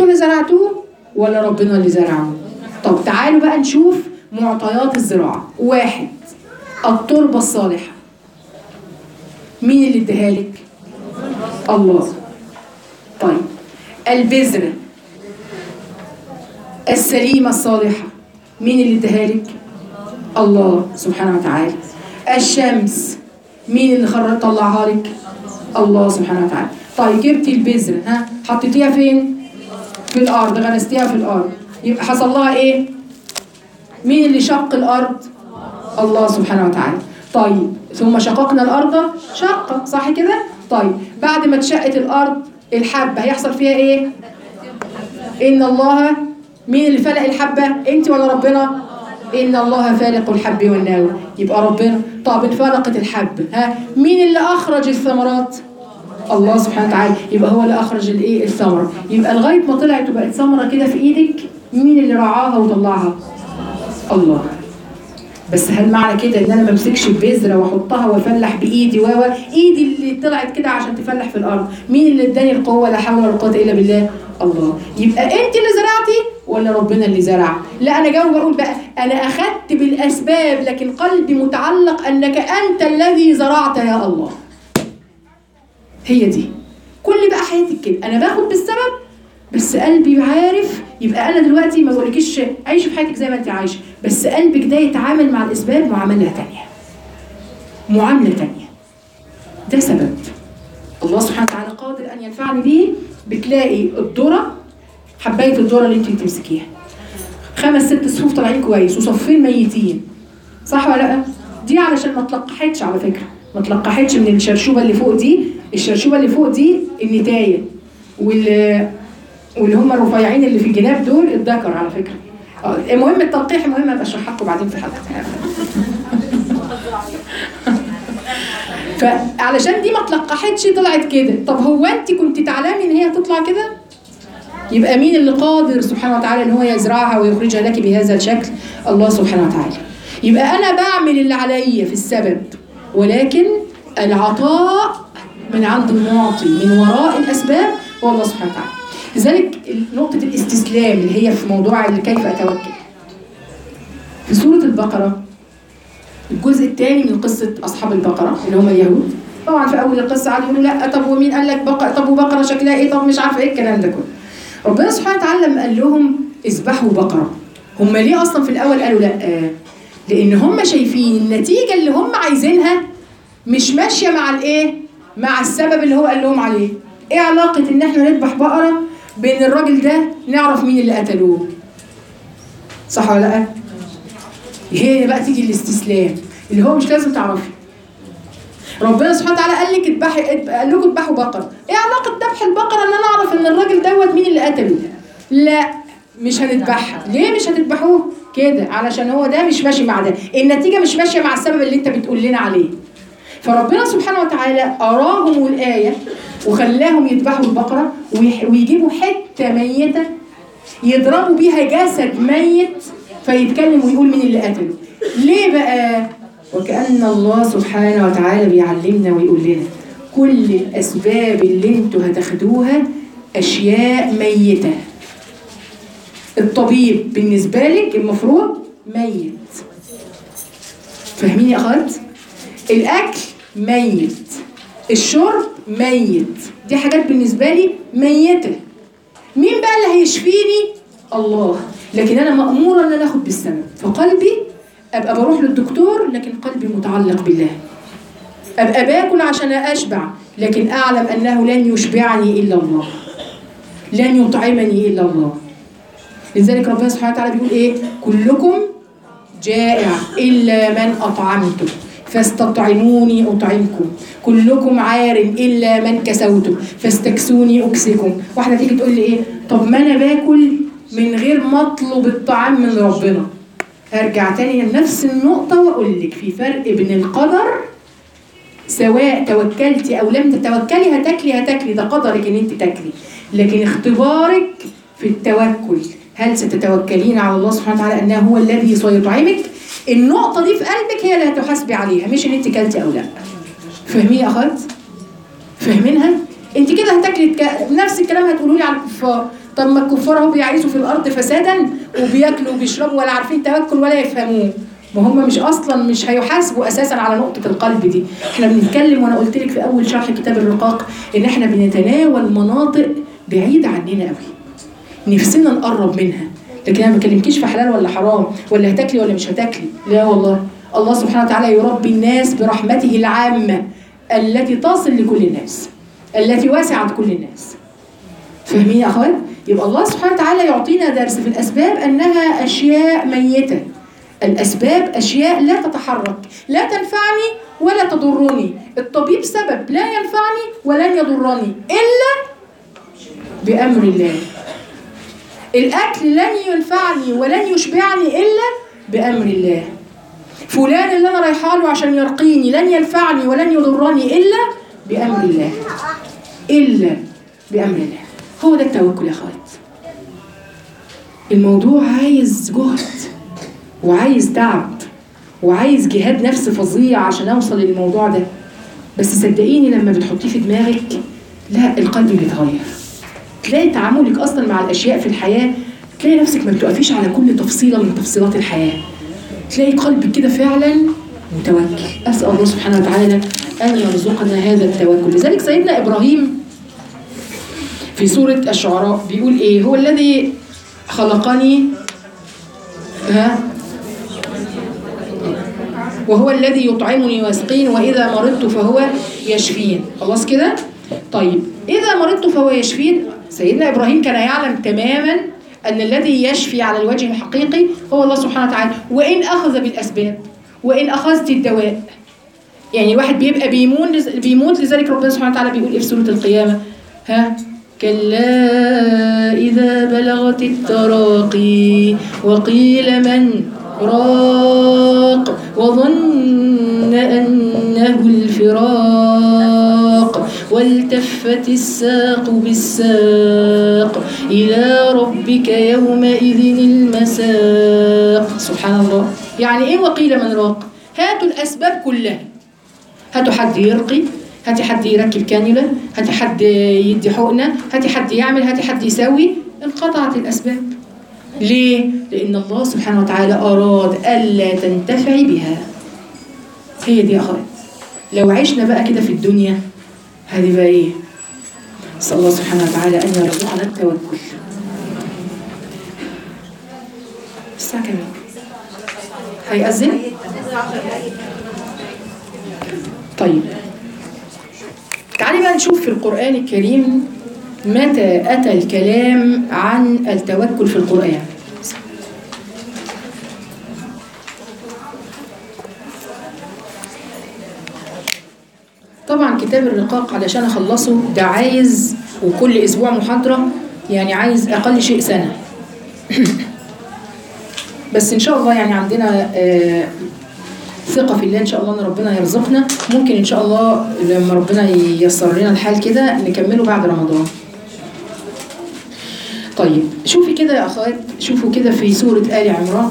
انتوا اللي زرعتوه ولا ربنا اللي زرعه طب تعالوا بقى نشوف معطيات الزراعه واحد التربه الصالحه مين اللي اداها لك الله طيب البذره السليمه الصالحه مين اللي اداها لك الله سبحانه وتعالى الشمس مين اللي خرج طلعها لك الله سبحانه وتعالى طيب جبتي البذره ها حطيتيها فين في الارض غرستيها في الارض يبقى حصل لها ايه مين اللي شق الارض الله سبحانه وتعالى طيب ثم شققنا الارض شقا صح كده طيب بعد ما اتشقت الارض الحبه هيحصل فيها ايه ان الله مين اللي فلق الحبه انت ولا ربنا ان الله فالق الحب والنوى يبقى ربنا طب انفلقت الحب ها مين اللي اخرج الثمرات الله سبحانه وتعالى يبقى هو اللي اخرج الايه الثمره يبقى لغايه ما طلعت وبقت ثمره كده في ايدك مين اللي رعاها وطلعها الله بس هل معنى كده ان انا ما امسكش البذره واحطها وافلح بايدي و ايدي اللي طلعت كده عشان تفلح في الارض مين اللي اداني القوه لا حول ولا قوه الا بالله الله يبقى انت اللي زرعتي ولا ربنا اللي زرع لا انا جاوب اقول بقى انا اخذت بالاسباب لكن قلبي متعلق انك انت الذي زرعت يا الله هي دي كل بقى حياتك كده انا باخد بالسبب بس قلبي عارف يبقى انا دلوقتي ما بقولكيش عيشي في حياتك زي ما انت عايشه بس قلبك ده يتعامل مع الاسباب معامله تانية معامله تانية ده سبب الله سبحانه وتعالى قادر ان ينفعني به بتلاقي الذره حبايه الذره اللي انت بتمسكيها خمس ست صفوف طالعين كويس وصفين ميتين صح ولا لا دي علشان ما تلقحتش على فكره ما تلقحتش من الشرشوبه اللي فوق دي الشرشوبه اللي فوق دي النتايه وال واللي هم الرفيعين اللي في الجناب دول الذكر على فكره اه المهم التلقيح مهم ابقى اشرحها لكم بعدين في حلقه فعلشان دي ما تلقحتش طلعت كده طب هو انت كنت تعلمي ان هي هتطلع كده يبقى مين اللي قادر سبحانه وتعالى ان هو يزرعها ويخرجها لك بهذا الشكل الله سبحانه وتعالى يبقى انا بعمل اللي عليا في السبب ولكن العطاء من عند المعطي من وراء الاسباب هو الله سبحانه وتعالى لذلك نقطة الاستسلام اللي هي في موضوع كيف أتوكل في سورة البقرة الجزء الثاني من قصة أصحاب البقرة اللي هم اليهود طبعا في أول القصة قعدوا يقولوا لا طب ومين قال لك بقرة طب وبقرة شكلها إيه طب مش عارفة إيه الكلام ده كله ربنا سبحانه وتعالى لما قال لهم اذبحوا بقرة هم ليه أصلا في الأول قالوا لا لأن هم شايفين النتيجة اللي هم عايزينها مش ماشية مع الإيه مع السبب اللي هو قال لهم عليه ايه علاقة ان احنا نذبح بقرة بين الراجل ده نعرف مين اللي قتلوه صح ولا لا هي بقى تيجي الاستسلام اللي هو مش لازم تعرفي ربنا سبحانه وتعالى قال لك اذبحي قال لكم اذبحوا بقرة ايه علاقة ذبح البقرة ان انا اعرف ان الراجل دوت مين اللي قتله لا مش هنذبحها ليه مش هتذبحوه كده علشان هو ده مش ماشي مع ده النتيجة مش ماشية مع السبب اللي انت بتقول لنا عليه فربنا سبحانه وتعالى أراهم الآية وخلاهم يذبحوا البقرة ويجيبوا حتة ميتة يضربوا بيها جسد ميت فيتكلم ويقول مين اللي قتله ليه بقى وكأن الله سبحانه وتعالى بيعلمنا ويقول لنا كل الأسباب اللي انتوا هتاخدوها أشياء ميتة الطبيب بالنسبة لك المفروض ميت فاهمين يا أخوات؟ الأكل ميت الشرب ميت دي حاجات بالنسبة لي ميتة مين بقى اللي هيشفيني الله لكن أنا مأمورة أن أنا أخد بالسبب فقلبي أبقى بروح للدكتور لكن قلبي متعلق بالله أبقى باكل عشان أشبع لكن أعلم أنه لن يشبعني إلا الله لن يطعمني إلا الله لذلك ربنا سبحانه وتعالى بيقول إيه كلكم جائع إلا من أطعمته فاستطعموني أطعمكم كلكم عار إلا من كسوته فاستكسوني أكسكم واحدة تيجي تقول لي إيه طب ما أنا باكل من غير ما أطلب الطعام من ربنا هرجع تاني لنفس النقطة وأقول لك في فرق بين القدر سواء توكلتي أو لم تتوكلي هتاكلي هتاكلي ده قدرك إن أنت تاكلي لكن اختبارك في التوكل هل ستتوكلين على الله سبحانه وتعالى أنه هو الذي سيطعمك النقطة دي في قلبك هي اللي هتحاسبي عليها مش ان انت كلتي او لا فاهمين يا اخوات؟ فاهمينها؟ انت كده هتاكلي ك... نفس الكلام هتقولوا لي على الكفار طب ما الكفار اهو بيعيشوا في الارض فسادا وبياكلوا وبيشربوا ولا عارفين توكل ولا يفهموه ما هم مش اصلا مش هيحاسبوا اساسا على نقطه القلب دي احنا بنتكلم وانا قلت لك في اول شرح كتاب الرقاق ان احنا بنتناول مناطق بعيده عننا قوي نفسنا نقرب منها لكن انا ما بكلمكيش في حلال ولا حرام ولا هتاكلي ولا مش هتاكلي لا والله الله سبحانه وتعالى يربي الناس برحمته العامه التي تصل لكل الناس التي وسعت كل الناس فاهمين يا اخوات يبقى الله سبحانه وتعالى يعطينا درس في الاسباب انها اشياء ميته الاسباب اشياء لا تتحرك لا تنفعني ولا تضرني الطبيب سبب لا ينفعني ولن يضرني الا بامر الله الاكل لن ينفعني ولن يشبعني الا بامر الله فلان اللي انا رايحه له عشان يرقيني لن ينفعني ولن يضرني الا بامر الله الا بامر الله هو ده التوكل يا اخوات الموضوع عايز جهد وعايز تعب وعايز جهاد نفس فظيع عشان اوصل للموضوع ده بس صدقيني لما بتحطيه في دماغك لا القلب بيتغير تلاقي تعاملك اصلا مع الاشياء في الحياه تلاقي نفسك ما بتقفيش على كل تفصيله من تفصيلات الحياه تلاقي قلبك كده فعلا متوكل اسال الله سبحانه وتعالى ان يرزقنا هذا التوكل لذلك سيدنا ابراهيم في سوره الشعراء بيقول ايه هو الذي خلقني ها وهو الذي يطعمني ويسقين واذا مرضت فهو يشفين خلاص كده طيب اذا مرضت فهو يشفين سيدنا ابراهيم كان يعلم تماما ان الذي يشفي على الوجه الحقيقي هو الله سبحانه وتعالى وان اخذ بالاسباب وان اخذت الدواء يعني الواحد بيبقى بيمون بيموت لذلك ربنا سبحانه وتعالى بيقول ايه في سوره القيامه ها كلا إذا بلغت التراقي وقيل من راق وظن أنه الفراق والتفت الساق بالساق إلى ربك يومئذ المساق سبحان الله يعني إيه وقيل من راق هاتوا الأسباب كلها هاتوا حد يرقي هاتي حد يركب كانيولا هاتي حد يدي حقنة هاتي حد يعمل هاتي حد يسوي انقطعت الأسباب ليه؟ لأن الله سبحانه وتعالى أراد ألا تنتفعي بها هي دي يا أخوات لو عشنا بقى كده في الدنيا هذه بقى إيه؟ نسأل الله سبحانه وتعالى أن يرزقنا التوكل الساعة كام؟ هيأذن؟ طيب تعالي بقى نشوف في القرآن الكريم متى أتى الكلام عن التوكل في القرآن طبعا كتاب الرقاق علشان أخلصه ده عايز وكل أسبوع محاضرة يعني عايز أقل شيء سنة بس إن شاء الله يعني عندنا آه ثقة في الله إن شاء الله إن ربنا يرزقنا ممكن إن شاء الله لما ربنا ييسر لنا الحال كده نكمله بعد رمضان. طيب شوفي كده يا أخوات شوفوا كده في سورة آل عمران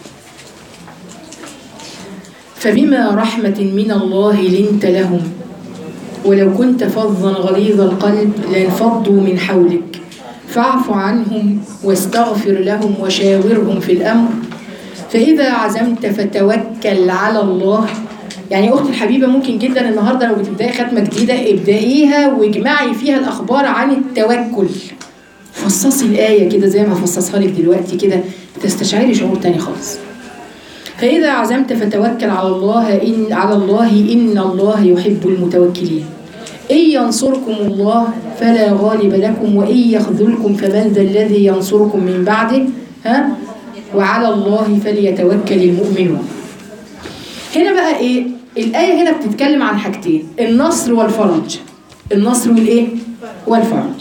فبما رحمة من الله لنت لهم ولو كنت فظا غليظ القلب لانفضوا من حولك فاعف عنهم واستغفر لهم وشاورهم في الأمر فإذا عزمت فتوكل على الله يعني أختي الحبيبة ممكن جدا النهاردة لو بتبدأي ختمة جديدة ابدأيها واجمعي فيها الأخبار عن التوكل فصصي الآية كده زي ما فصصها لك دلوقتي كده تستشعري شعور تاني خالص فإذا عزمت فتوكل على الله إن على الله إن الله يحب المتوكلين إن ينصركم الله فلا غالب لكم وإن يخذلكم فمن ذا الذي ينصركم من بعده ها وعلى الله فليتوكل المؤمنون هنا بقى ايه الآية هنا بتتكلم عن حاجتين النصر والفرج النصر والايه والفرج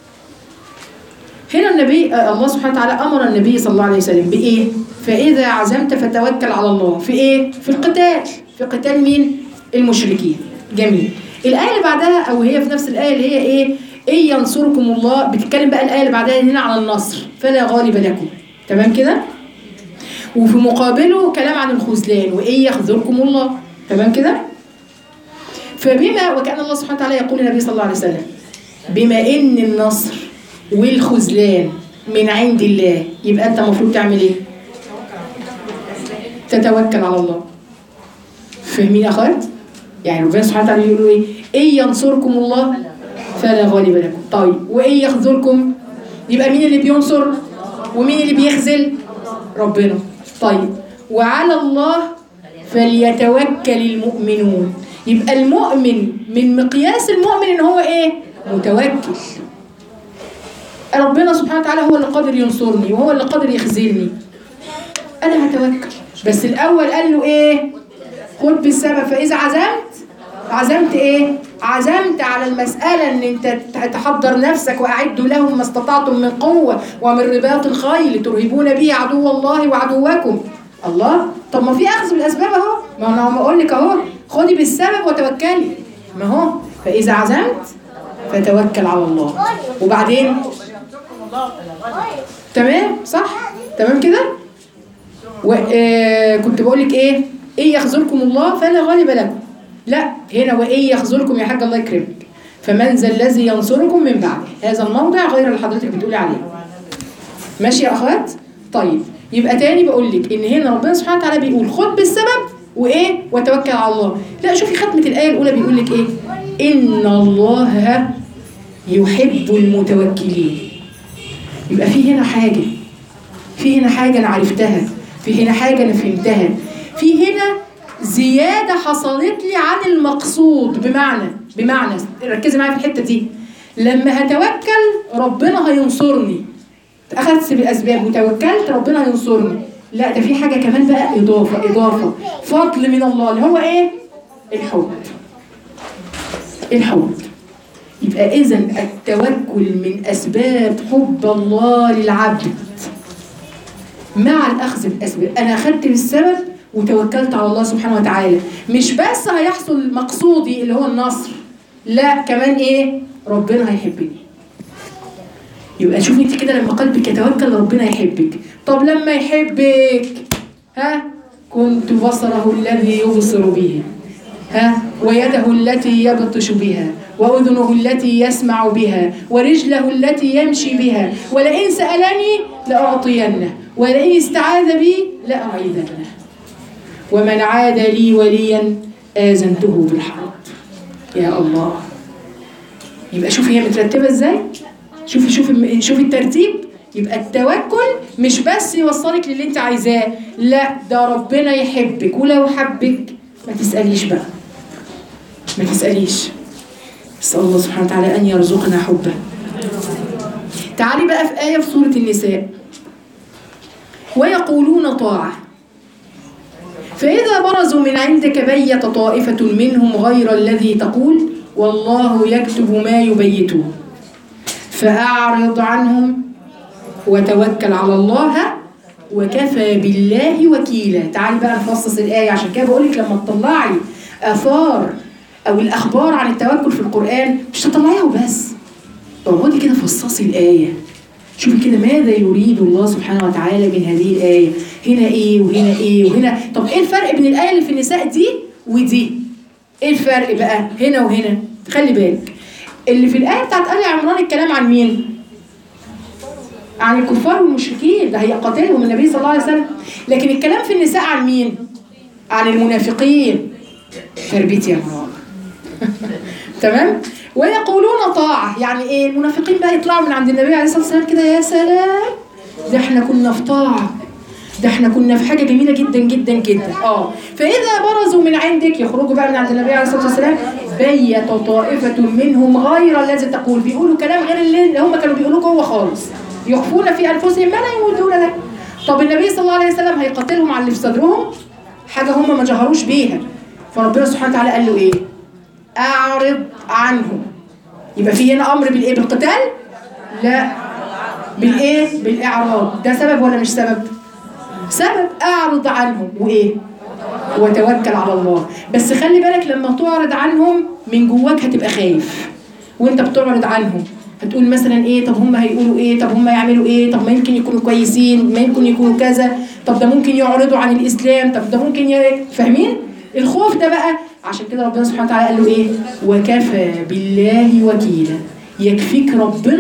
هنا النبي آه الله سبحانه وتعالى أمر النبي صلى الله عليه وسلم بإيه فإذا عزمت فتوكل على الله في إيه في القتال في قتال مين المشركين جميل الآية اللي بعدها أو هي في نفس الآية اللي هي إيه إن ينصركم الله بتتكلم بقى الآية اللي بعدها هنا على النصر فلا غالب لكم تمام كده وفي مقابله كلام عن الخذلان وإن يخذلكم الله تمام كده فبما وكان الله سبحانه وتعالى يقول للنبي صلى الله عليه وسلم بما إن النصر والخذلان من عند الله يبقى انت المفروض تعمل ايه تتوكل على الله فاهمين يا اخوات يعني ربنا سبحانه وتعالى يقول ايه ان ينصركم الله فلا غالب لكم طيب وان يخذلكم يبقى مين اللي بينصر ومين اللي بيخذل ربنا طيب وعلى الله فليتوكل المؤمنون يبقى المؤمن من مقياس المؤمن ان هو ايه متوكل ربنا سبحانه وتعالى هو اللي قادر ينصرني وهو اللي قادر يخذلني انا هتوكل بس الاول قال له ايه خد بالسبب فاذا عزمت عزمت ايه عزمت على المسألة ان انت تحضر نفسك واعدوا لهم ما استطعتم من قوة ومن رباط الخيل ترهبون به عدو الله وعدوكم الله طب ما في اخذ بالاسباب اهو ما انا بقول لك اهو خدي بالسبب وتوكلي ما هو فاذا عزمت فتوكل على الله وبعدين تمام صح تمام كده وكنت بقول لك ايه ايه يخذلكم الله فلا غالب لكم لا هنا وإن يخذلكم يا حاج الله يكرمك فمن ذا الذي ينصركم من بعده هذا الموضع غير اللي حضرتك بتقولي عليه ماشي يا اخوات طيب يبقى تاني بقول لك ان هنا ربنا سبحانه وتعالى بيقول خد بالسبب وايه وتوكل على الله لا شوفي ختمه الايه الاولى بيقول لك ايه ان الله يحب المتوكلين يبقى في هنا حاجه في هنا حاجه انا عرفتها في هنا حاجه انا فهمتها في هنا زيادة حصلت لي عن المقصود بمعنى بمعنى ركزي معايا في الحتة دي لما هتوكل ربنا هينصرني أخذت بالأسباب وتوكلت ربنا هينصرني لا ده في حاجة كمان بقى إضافة إضافة فضل من الله اللي هو إيه؟ الحب الحب يبقى إذا التوكل من أسباب حب الله للعبد مع الأخذ بالأسباب أنا أخذت بالسبب وتوكلت على الله سبحانه وتعالى مش بس هيحصل مقصودي اللي هو النصر لا كمان ايه ربنا هيحبني يبقى شوفي انت كده لما قلبك يتوكل ربنا يحبك طب لما يحبك ها كنت بصره الذي يبصر به ها ويده التي يبطش بها وأذنه التي يسمع بها ورجله التي يمشي بها ولئن سألني لأعطينه ولئن استعاذ بي لأعيذنه ومن عاد لي وليا آذنته بالحرب يا الله يبقى شوفي هي مترتبة ازاي شوفي شوفي شوفي الترتيب يبقى التوكل مش بس يوصلك للي انت عايزاه لا ده ربنا يحبك ولو حبك ما تسأليش بقى ما تسأليش اسأل الله سبحانه وتعالى أن يرزقنا حبه تعالي بقى في آية في سورة النساء ويقولون طاعة فإذا برزوا من عندك بيت طائفة منهم غير الذي تقول والله يكتب ما يبيتون فأعرض عنهم وتوكل على الله وكفى بالله وكيلا تعالي بقى نفصص الآية عشان كده بقولك لما تطلعي آثار أو الأخبار عن التوكل في القرآن مش تطلعيها وبس اقعدي كده فصصي الآية شوفي كده ماذا يريد الله سبحانه وتعالى من هذه الآية هنا إيه وهنا إيه وهنا طب إيه الفرق بين الآية اللي في النساء دي ودي إيه الفرق بقى هنا وهنا خلي بالك اللي في الآية بتاعت آل عمران الكلام عن مين عن الكفار والمشركين ده هي قاتلهم النبي صلى الله عليه وسلم لكن الكلام في النساء عن مين عن المنافقين تربيتي يا مرام تمام ويقولون طاعة يعني ايه المنافقين بقى يطلعوا من عند النبي عليه الصلاة والسلام كده يا سلام ده احنا كنا في طاعة ده احنا كنا في حاجة جميلة جدا جدا جدا اه فإذا برزوا من عندك يخرجوا بقى من عند النبي عليه الصلاة والسلام بيت طائفة منهم غير الذي تقول بيقولوا كلام غير اللي هم كانوا بيقولوه جوه خالص يخفون في أنفسهم ما لا يقولون لك طب النبي صلى الله عليه وسلم هيقاتلهم على اللي في صدرهم حاجة هم ما جهروش بيها فربنا سبحانه وتعالى قال له ايه اعرض عنهم يبقى في هنا امر بالايه بالقتال لا بالايه بالاعراض ده سبب ولا مش سبب سبب اعرض عنهم وايه وتوكل على الله بس خلي بالك لما تعرض عنهم من جواك هتبقى خايف وانت بتعرض عنهم هتقول مثلا ايه طب هم هيقولوا ايه طب هم يعملوا ايه طب ما يمكن يكونوا كويسين ما يمكن يكونوا كذا طب ده ممكن يعرضوا عن الاسلام طب ده ممكن ي... فاهمين الخوف ده بقى عشان كده ربنا سبحانه وتعالى قال له ايه وكفى بالله وكيلا يكفيك ربنا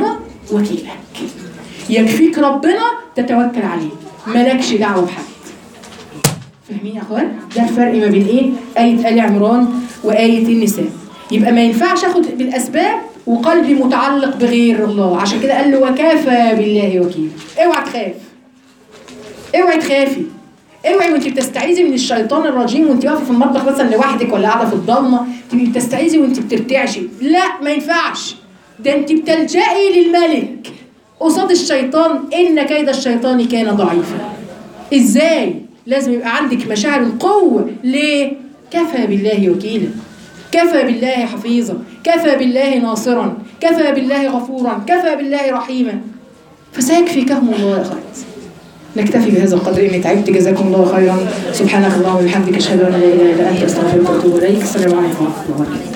وكيلك يكفيك ربنا تتوكل عليه مالكش دعوه بحد فاهمين يا اخوان ده الفرق ما بين ايه ايه ال عمران وايه النساء يبقى ما ينفعش اخد بالاسباب وقلبي متعلق بغير الله عشان كده قال له وكفى بالله وكيلا اوعى تخاف اوعي تخافي اوعي وانت بتستعيذي من الشيطان الرجيم وانت واقفه في المطبخ مثلا لوحدك ولا قاعده في الضلمه تبقي بتستعيذي وانت بترتعشي لا ما ينفعش ده انت بتلجئي للملك قصاد الشيطان ان كيد الشيطان كان ضعيفا ازاي لازم يبقى عندك مشاعر القوه ليه كفى بالله وكيلا كفى بالله حفيظا كفى بالله ناصرا كفى بالله غفورا كفى بالله رحيما فسيكفيكهم الله يا اخوات نكتفي بهذا القدر اني تعبت جزاكم الله خيرا سبحانك اللهم وبحمدك اشهد ان لا اله الا انت استغفرك واتوب اليك السلام عليكم ورحمه الله وبركاته